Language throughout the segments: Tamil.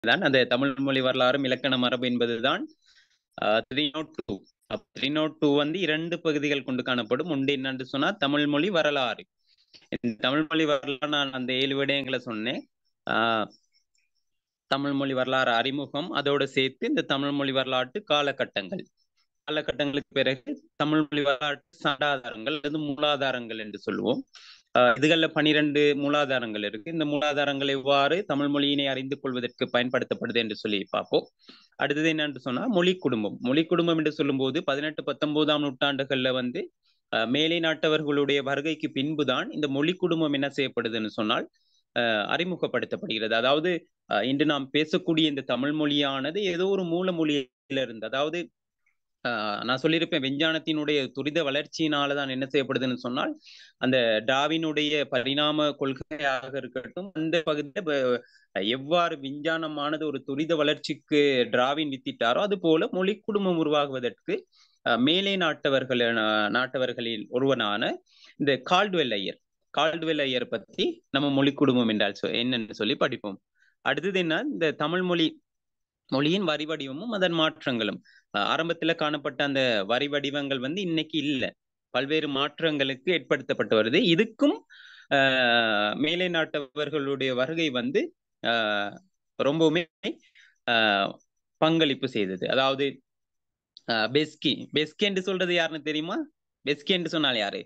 தான் அந்த தமிழ் மொழி வரலாறும் இலக்கண மரபு என்பதுதான் three note two three note two வந்து இரண்டு பகுதிகள் கொண்டு காணப்படும் ஒன்று என்னன்னு சொன்னா தமிழ் மொழி வரலாறு இந்த தமிழ் மொழி வரலாறு நான் அந்த ஏழு விடயங்களை சொன்னேன் ஆஹ் தமிழ் மொழி வரலாறு அறிமுகம் அதோட சேர்த்து இந்த தமிழ் மொழி வரலாற்று காலகட்டங்கள் காலகட்டங்களுக்கு பிறகு தமிழ் மொழி வரலாற்று சாடாதாரங்கள் அல்லது மூலாதாரங்கள் என்று சொல்லுவோம் இதுகள்ல பனிரெண்டு மூலாதாரங்கள் இருக்கு இந்த மூலாதாரங்கள் எவ்வாறு தமிழ் மொழியினை அறிந்து கொள்வதற்கு பயன்படுத்தப்படுது என்று சொல்லி பார்ப்போம் அடுத்தது என்னன்னு சொன்னா மொழி குடும்பம் மொழி குடும்பம் என்று சொல்லும்போது பதினெட்டு பத்தொன்பதாம் நூற்றாண்டுகள்ல வந்து மேலை நாட்டவர்களுடைய வருகைக்கு பின்புதான் இந்த மொழி குடும்பம் என்ன செய்யப்படுதுன்னு சொன்னால் அறிமுகப்படுத்தப்படுகிறது அதாவது இன்று நாம் பேசக்கூடிய இந்த தமிழ் மொழியானது ஏதோ ஒரு மூல மொழியில இருந்து அதாவது நான் சொல்லியிருப்பேன் விஞ்ஞானத்தினுடைய துரித வளர்ச்சியினாலதான் என்ன செய்யப்படுதுன்னு சொன்னால் அந்த டாவினுடைய பரிணாம கொள்கையாக இருக்கட்டும் அந்த பகுதியில் எவ்வாறு விஞ்ஞானமானது ஒரு துரித வளர்ச்சிக்கு டிராவின் வித்திட்டாரோ அது போல மொழி குடும்பம் உருவாகுவதற்கு மேலே நாட்டவர்கள் நாட்டவர்களில் ஒருவனான இந்த கால்டுவெல் ஐயர் கால்டுவெல் ஐயர் பத்தி நம்ம மொழி குடும்பம் என்றால் என்னன்னு சொல்லி படிப்போம் அடுத்தது என்ன இந்த தமிழ் மொழி மொழியின் வரி வடிவமும் அதன் மாற்றங்களும் ஆரம்பத்துல காணப்பட்ட அந்த வரி வடிவங்கள் வந்து இன்னைக்கு இல்லை பல்வேறு மாற்றங்களுக்கு ஏற்படுத்தப்பட்டு வருது இதுக்கும் மேலை நாட்டவர்களுடைய வருகை வந்து ரொம்பவுமே பங்களிப்பு செய்தது அதாவது பெஸ்கி பெஸ்கி என்று சொல்றது யாருன்னு தெரியுமா பெஸ்கி என்று சொன்னால் யாரு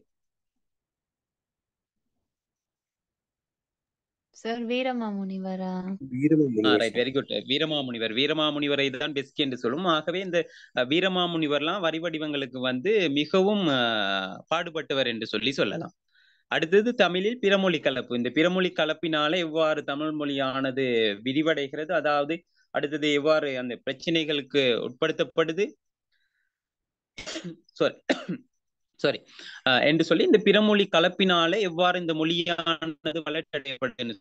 சார் வீரமாமுனிவரா ரைட் வெரி குட் வீரமாமுனிவர் வீரமாமுனிவரை தான் பெஸ்கி என்று சொல்லும் ஆகவே இந்த வீரமாமுனிவர்லாம் வரி வடிவங்களுக்கு வந்து மிகவும் பாடுபட்டவர் என்று சொல்லி சொல்லலாம் அடுத்தது தமிழில் பிறமொழி கலப்பு இந்த பிறமொழி கலப்பினால எவ்வாறு தமிழ் மொழியானது விரிவடைகிறது அதாவது அடுத்தது எவ்வாறு அந்த பிரச்சனைகளுக்கு உட்படுத்தப்படுது சாரி சாரி என்று சொல்லி இந்த பிறமொழி கலப்பினாலே எவ்வாறு இந்த மொழியானது வளர்ச்சி அடையப்படுது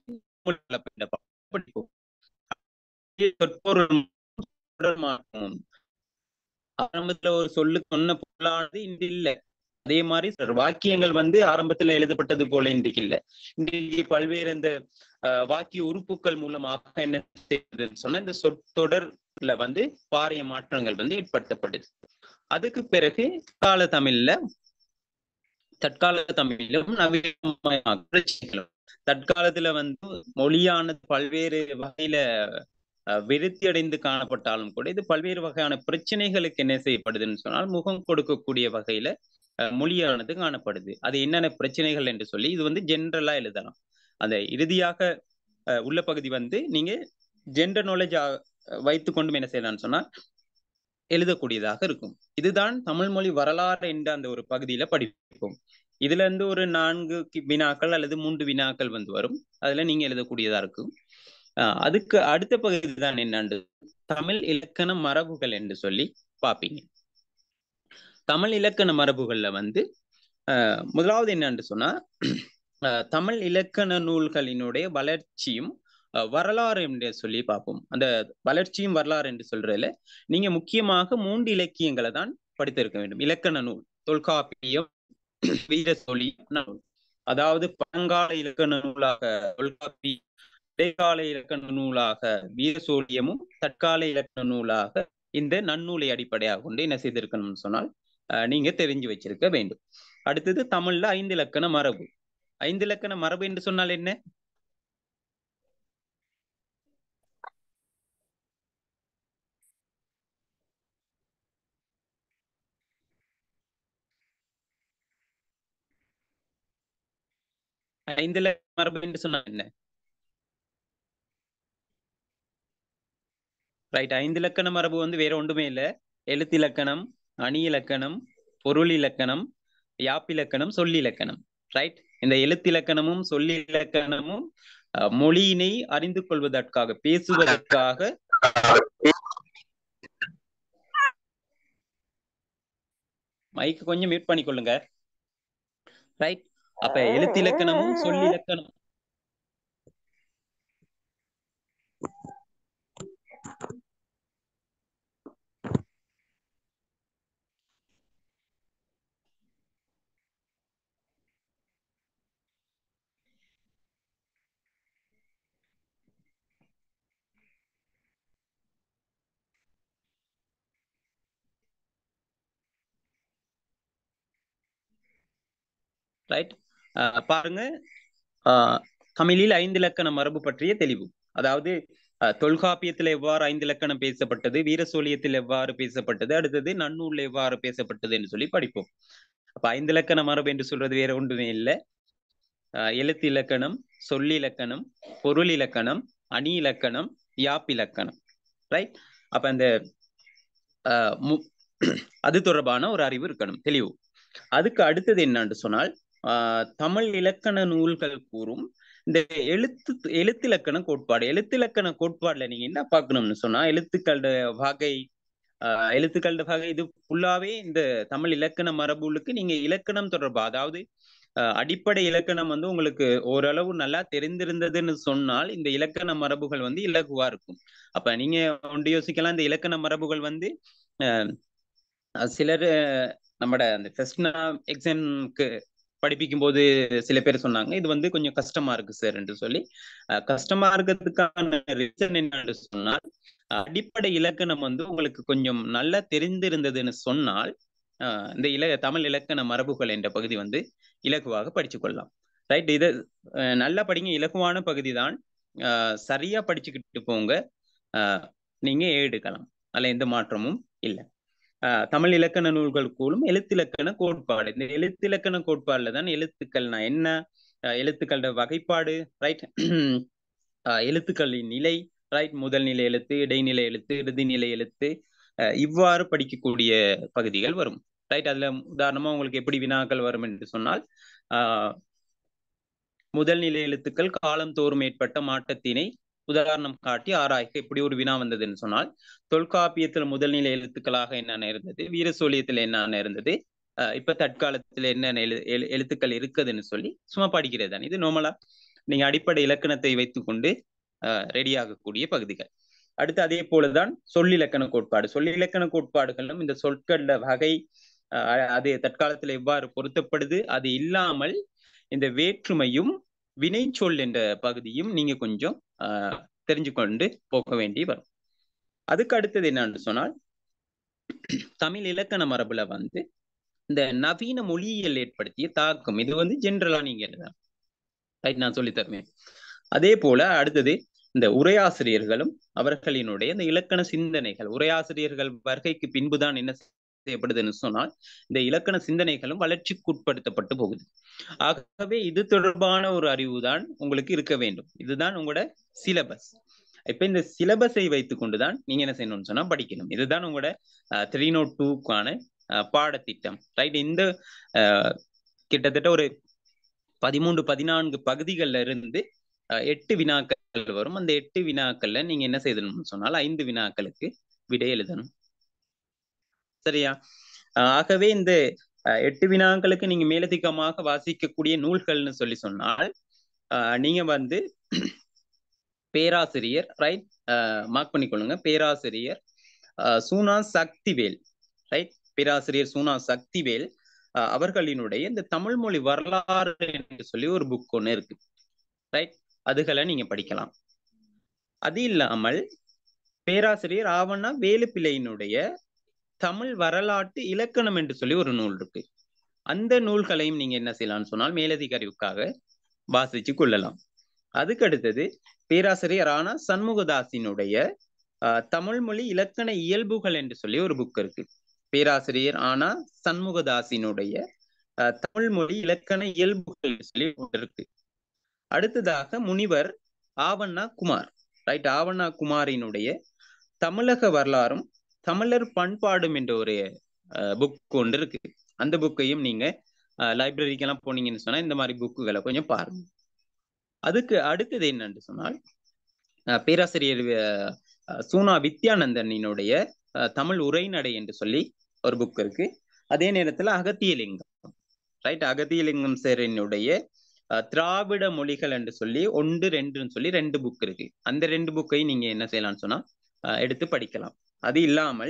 ஆரம்பத்துல ஒரு சொல்லு சொன்ன பொருளானது இன்று இல்லை அதே மாதிரி வாக்கியங்கள் வந்து ஆரம்பத்துல எழுதப்பட்டது போல இன்றைக்கு இல்லை இன்றைக்கு பல்வேறு இந்த வாக்கிய உறுப்புகள் மூலமாக என்ன செய்யுதுன்னு சொன்னா இந்த சொற்றொடர்ல வந்து பாரிய மாற்றங்கள் வந்து ஏற்படுத்தப்படுது அதுக்கு பிறகு கால தமிழ்ல தற்கால தமிழிலும் நவீன தற்காலத்துல வந்து மொழியானது பல்வேறு வகையில விருத்தி அடைந்து காணப்பட்டாலும் கூட இது பல்வேறு வகையான பிரச்சனைகளுக்கு என்ன செய்யப்படுதுன்னு சொன்னால் முகம் கொடுக்கக்கூடிய வகையில மொழியானது காணப்படுது அது என்னென்ன பிரச்சனைகள் என்று சொல்லி இது வந்து ஜென்ரலா எழுதலாம் அந்த இறுதியாக உள்ள பகுதி வந்து நீங்க ஜென்ரல் நாலேஜ் வைத்து கொண்டும் என்ன செய்யலாம்னு சொன்னா எழுதக்கூடியதாக இருக்கும் இதுதான் தமிழ் மொழி வரலாறு என்ற அந்த ஒரு பகுதியில படிப்போம் இதுல இருந்து ஒரு நான்கு வினாக்கள் அல்லது மூன்று வினாக்கள் வந்து வரும் அதுல நீங்க எழுதக்கூடியதா இருக்கும் அதுக்கு அடுத்த பகுதி தான் என்னண்டு தமிழ் இலக்கண மரபுகள் என்று சொல்லி பார்ப்பீங்க தமிழ் இலக்கண மரபுகள்ல வந்து முதலாவது என்னன்னு சொன்னா தமிழ் இலக்கண நூல்களினுடைய வளர்ச்சியும் வரலாறு என்று சொல்லி பார்ப்போம் அந்த வளர்ச்சியும் வரலாறு என்று சொல்றதுல நீங்க முக்கியமாக மூன்று இலக்கியங்களை தான் படித்திருக்க வேண்டும் இலக்கண நூல் தொல்காப்பியம் வீரசொலி அதாவது பழங்கால இலக்கண நூலாக தொல்காப்பி இடைக்கால இலக்கண நூலாக வீரசோழியமும் தற்கால இலக்கண நூலாக இந்த நன்னூலை அடிப்படையாக கொண்டு என்ன செய்திருக்கணும்னு சொன்னால் நீங்க தெரிஞ்சு வச்சிருக்க வேண்டும் அடுத்தது தமிழ்ல ஐந்து இலக்கண மரபு ஐந்து இலக்கண மரபு என்று சொன்னால் என்ன ஐந்து மரபு என்று சொன்னா என்ன ரைட் ஐந்து இலக்கண மரபு வந்து வேற ஒன்றுமே இல்லை எழுத்து இலக்கணம் அணி இலக்கணம் பொருள் இலக்கணம் யாப்பிலக்கணம் சொல்லிலக்கணம் ரைட் இந்த எழுத்திலக்கணமும் சொல்லிலக்கணமும் மொழியினை அறிந்து கொள்வதற்காக பேசுவதற்காக மைக்கு கொஞ்சம் மியூட் பண்ணிக்கொள்ளுங்க ரைட் அப்ப எழுத்திலக்கணமும் சொல்லிலக்கணம் ரைட் பாருங்க ஆஹ் தமிழில் ஐந்து இலக்கண மரபு பற்றிய தெளிவு அதாவது அஹ், தொல்காப்பியத்தில் எவ்வாறு ஐந்து இலக்கணம் பேசப்பட்டது வீரசோழியத்தில் எவ்வாறு பேசப்பட்டது அடுத்தது நன்னூல்ல எவ்வாறு பேசப்பட்டது என்று சொல்லி படிப்போம் அப்ப ஐந்து இலக்கண மரபு என்று சொல்றது வேற ஒன்றுமே இல்லை எழுத்து இலக்கணம் சொல்லிலக்கணம் பொருள் இலக்கணம் அணி இலக்கணம் யாப்பிலக்கணம் ரைட் அப்ப அந்த ஆஹ் மு- அது தொடர்பான ஒரு அறிவு இருக்கணும் தெளிவு அதுக்கு அடுத்தது என்னன்னு சொன்னால் ஆஹ் தமிழ் இலக்கண நூல்கள் கூறும் இந்த எழுத்து எழுத்திலக்கண கோட்பாடு எழுத்திலக்கண கோட்பாடுல நீங்க என்ன பார்க்கணும்னு சொன்னா எழுத்துக்களோட வகை ஆஹ் எழுத்துக்களோட வகை இது ஃபுல்லாவே இந்த தமிழ் இலக்கண மரபுகளுக்கு நீங்க இலக்கணம் தொடர்பா அதாவது ஆஹ் அடிப்படை இலக்கணம் வந்து உங்களுக்கு ஓரளவு நல்லா தெரிந்திருந்ததுன்னு சொன்னால் இந்த இலக்கண மரபுகள் வந்து இலகுவா இருக்கும் அப்ப நீங்க ஒன்று யோசிக்கலாம் இந்த இலக்கண மரபுகள் வந்து ஆஹ் சிலர் நம்மட அந்த ஃபர்ஸ்ட் எக்ஸாம்க்கு படிப்பிக்கும் போது சில பேர் சொன்னாங்க இது வந்து கொஞ்சம் கஷ்டமா இருக்கு சார் என்று சொல்லி அஹ் கஷ்டமா இருக்கிறதுக்கான ரீசன் என்னன்னு சொன்னால் அஹ் அடிப்படை இலக்கணம் வந்து உங்களுக்கு கொஞ்சம் நல்லா தெரிந்திருந்ததுன்னு சொன்னால் அஹ் இந்த இல தமிழ் இலக்கண மரபுகள் என்ற பகுதி வந்து இலகுவாக படிச்சு கொள்ளலாம் ரைட் இது அஹ் நல்லா படிங்க இலகுவான பகுதி தான் அஹ் சரியா படிச்சுக்கிட்டு போங்க அஹ் நீங்க எடுக்கலாம் அதுல எந்த மாற்றமும் இல்லை ஆஹ் தமிழ் இலக்கண நூல்கள் கூறும் எழுத்திலக்கண கோட்பாடு இந்த எழுத்திலக்கண கோட்பாடுல தான் எழுத்துக்கள்னா என்ன ஆஹ் எழுத்துக்களோட வகைப்பாடு ரைட் எழுத்துக்களின் நிலை ரைட் முதல் நிலை எழுத்து இடைநிலை எழுத்து இறுதிநிலை எழுத்து ஆஹ் இவ்வாறு படிக்கக்கூடிய பகுதிகள் வரும் ரைட் அதுல உதாரணமா உங்களுக்கு எப்படி வினாக்கள் வரும் என்று சொன்னால் ஆஹ் முதல் நிலை எழுத்துக்கள் காலந்தோறும் ஏற்பட்ட மாற்றத்தினை உதாரணம் காட்டி ஆராய்க்க இப்படி ஒரு வினா வந்ததுன்னு சொன்னால் தொல்காப்பியத்தில் முதல்நிலை எழுத்துக்களாக என்னென்ன இருந்தது வீரசோழியத்தில் என்னென்ன இருந்தது அஹ் இப்ப தற்காலத்துல என்னென்ன எழு எழு எழுத்துக்கள் இருக்குதுன்னு சொல்லி சும்மா படிக்கிறது தான் இது நார்மலா நீங்க அடிப்படை இலக்கணத்தை வைத்துக்கொண்டு ரெடி ஆகக்கூடிய பகுதிகள் அடுத்து அதே போலதான் சொல்லிலக்கண கோட்பாடு சொல்லிலக்கண கோட்பாடுகளும் இந்த சொற்கள வகை அஹ் அது தற்காலத்துல எவ்வாறு பொருத்தப்படுது அது இல்லாமல் இந்த வேற்றுமையும் வினைச்சொல் என்ற பகுதியும் நீங்க கொஞ்சம் ஆஹ் தெரிஞ்சு கொண்டு போக வேண்டி வரும் அதுக்கு அடுத்தது என்னன்னு சொன்னால் தமிழ் இலக்கண மரபுல வந்து இந்த நவீன மொழியியல் ஏற்படுத்திய தாக்கம் இது வந்து ஜென்ரலா நீங்க எழுதலாம் ரைட் நான் சொல்லி தருவேன் அதே போல அடுத்தது இந்த உரையாசிரியர்களும் அவர்களினுடைய இந்த இலக்கண சிந்தனைகள் உரையாசிரியர்கள் வருகைக்கு பின்புதான் என்ன செய்யப்படுதுன்னு சொன்னால் இந்த இலக்கண சிந்தனைகளும் வளர்ச்சிக்குட்படுத்தப்பட்டு போகுது ஆகவே இது தொடர்பான ஒரு அறிவு தான் உங்களுக்கு இருக்க வேண்டும் இதுதான் உங்களோட சிலபஸ் இப்ப இந்த சிலபஸை வைத்துக் கொண்டுதான் நீங்க என்ன செய்யணும்னு சொன்னா படிக்கணும் இதுதான் உங்களோட த்ரீ நோட் டூக்கான பாடத்திட்டம் ரைட் இந்த கிட்டத்தட்ட ஒரு பதிமூன்று பதினான்கு பகுதிகள்ல இருந்து எட்டு வினாக்கள் வரும் அந்த எட்டு வினாக்கள்ல நீங்க என்ன செய்யணும்னு சொன்னால் ஐந்து வினாக்களுக்கு விடை எழுதணும் சரியா ஆகவே இந்த எட்டு வினாக்களுக்கு நீங்க மேலதிகமாக வாசிக்கக்கூடிய நூல்கள்னு சொல்லி சொன்னால் நீங்க வந்து பேராசிரியர் ரைட் மார்க் பண்ணிக்கொள்ளுங்க பேராசிரியர் சூனா சக்திவேல் ரைட் பேராசிரியர் சூனா சக்திவேல் அவர்களினுடைய இந்த தமிழ் மொழி வரலாறு என்று சொல்லி ஒரு புக் ஒன்று இருக்கு ரைட் அதுகளை நீங்க படிக்கலாம் அது இல்லாமல் பேராசிரியர் ஆவண்ணா வேலுப்பிள்ளையினுடைய தமிழ் வரலாற்று இலக்கணம் என்று சொல்லி ஒரு நூல் இருக்கு அந்த நூல்களையும் நீங்க என்ன செய்யலாம்னு சொன்னால் மேலதிக அறிவுக்காக வாசிச்சு கொள்ளலாம் அதுக்கு அடுத்தது பேராசிரியர் ஆனா சண்முகதாசினுடைய தமிழ் மொழி இலக்கண இயல்புகள் என்று சொல்லி ஒரு புக் இருக்கு பேராசிரியர் ஆனா சண்முகதாசினுடைய தமிழ் மொழி இலக்கண இயல்புகள் சொல்லி ஒன்று இருக்கு அடுத்ததாக முனிவர் ஆவண்ணா குமார் ரைட் ஆவண்ணா குமாரினுடைய தமிழக வரலாறும் தமிழர் பண்பாடும் என்ற ஒரு புக் ஒன்று இருக்கு அந்த புக்கையும் நீங்க லைப்ரரிக்கெல்லாம் போனீங்கன்னு சொன்னா இந்த மாதிரி புக்குகளை கொஞ்சம் பாருங்க அதுக்கு அடுத்தது என்னன்னு சொன்னால் பேராசிரியர் சூனா வித்யானந்தனினுடைய தமிழ் உரைநடை என்று சொல்லி ஒரு புக் இருக்கு அதே நேரத்துல அகத்தியலிங்கம் ரைட் அகத்தியலிங்கம் சேரனுடைய திராவிட மொழிகள் என்று சொல்லி ஒன்று ரெண்டுன்னு சொல்லி ரெண்டு புக் இருக்கு அந்த ரெண்டு புக்கையும் நீங்க என்ன செய்யலாம்னு சொன்னா எடுத்து படிக்கலாம் அது இல்லாமல்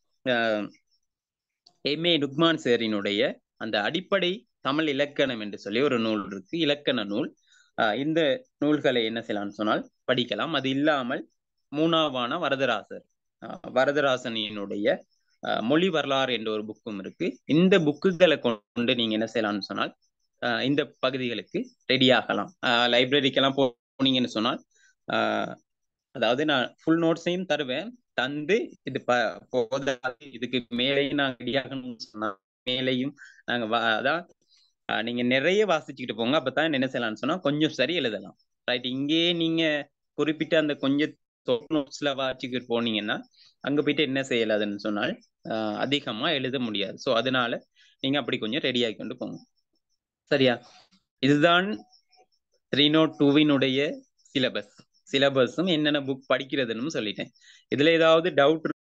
எம் ஏ நுக்மான் சேரினுடைய அந்த அடிப்படை தமிழ் இலக்கணம் என்று சொல்லி ஒரு நூல் இருக்கு இலக்கண நூல் இந்த நூல்களை என்ன செய்யலாம்னு சொன்னால் படிக்கலாம் அது இல்லாமல் மூணாவான வரதராசர் வரதராசனினுடைய மொழி வரலாறு என்ற ஒரு புக்கும் இருக்கு இந்த புக்குகளை கொண்டு நீங்க என்ன செய்யலாம்னு சொன்னால் ஆஹ் இந்த பகுதிகளுக்கு ரெடி ஆகலாம் லைப்ரரிக்கெல்லாம் போனீங்கன்னு சொன்னால் ஆஹ் அதாவது நான் ஃபுல் நோட்ஸையும் தருவேன் தந்து இது ப போதாது இதுக்கு மேலேயும் நான் ரெடி ஆகணும்னு சொன்னா மேலேயும் நாங்க வா- அதான் ஆஹ் நீங்க நிறைய வாசிச்சுக்கிட்டு போங்க அப்பதான் என்ன செய்யலாம்னு சொன்னா கொஞ்சம் சரி எழுதலாம் ரைட் இங்கேயே நீங்க குறிப்பிட்ட அந்த கொஞ்சம் நோட்ஸ்ல வாசிச்சுக்கிட்டு போனீங்கன்னா அங்க போயிட்டு என்ன செய்யலாதுன்னு சொன்னால் ஆஹ் அதிகமா எழுத முடியாது ஸோ அதனால நீங்க அப்படி கொஞ்சம் ரெடி ஆகி கொண்டு போங்க சரியா இதுதான் த்ரீ நோட் டூவினுடைய சிலபஸ் சிலபஸும் என்னென்ன புக் படிக்கிறதுன்னு சொல்லிட்டேன் இதுல ஏதாவது டவுட்